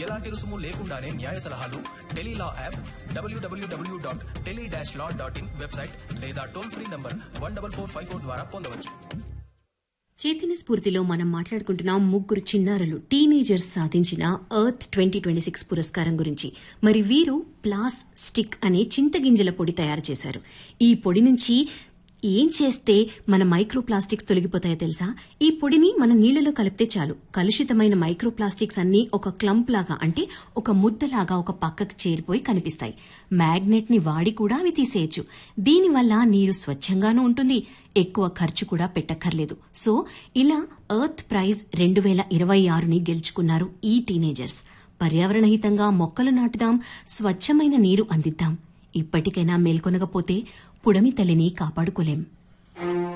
ఎలాంటి రుసుము లేకుండానే న్యాయ సలహాలు Tele Law app W W W dot tele dash law dot in website లేదా toll free number one double four five four ద్వారా పొందవచ్చు చైతన్య స్ఫూర్తిలో మనం మాట్లాడుకుంటున్నాం ముగ్గురు చిన్నారులు టీనేజర్స్ సాధించిన ఎర్త్ ట్వంటీ ట్వంటీ సిక్స్ పురస్కారం గురించి మరి వీరు ప్లాస్ స్టిక్ అనే చింతగింజల పొడి తయారు చేశారు ఈ పొడి నుంచి ఏం చేస్తే మన మైక్రో ప్లాస్టిక్స్ తొలగిపోతాయో తెలుసా ఈ పొడిని మన నీళ్లలో కలిపితే చాలు కలుషితమైన మైక్రో ప్లాస్టిక్స్ అన్ని ఒక క్లంప్ లాగా అంటే ఒక ముద్దలాగా ఒక పక్కకు చేరిపోయి కనిపిస్తాయి మ్యాగ్నెట్ ని వాడి కూడా అవి తీసేయచ్చు దీనివల్ల నీరు స్వచ్ఛంగానూ ఉంటుంది ఎక్కువ ఖర్చు కూడా పెట్టక్కర్లేదు సో ఇలా ఎర్త్ ప్రైజ్ రెండు వేల ఇరవై ఆరుని గెలుచుకున్నారు ఈ టీనేజర్స్ పర్యావరణహితంగా మొక్కలు నాటుదాం స్వచ్ఛమైన నీరు అందిద్దాం ఇప్పటికైనా మేల్కొనకపోతే పుడమి తల్లిని కాపాడుకోలేం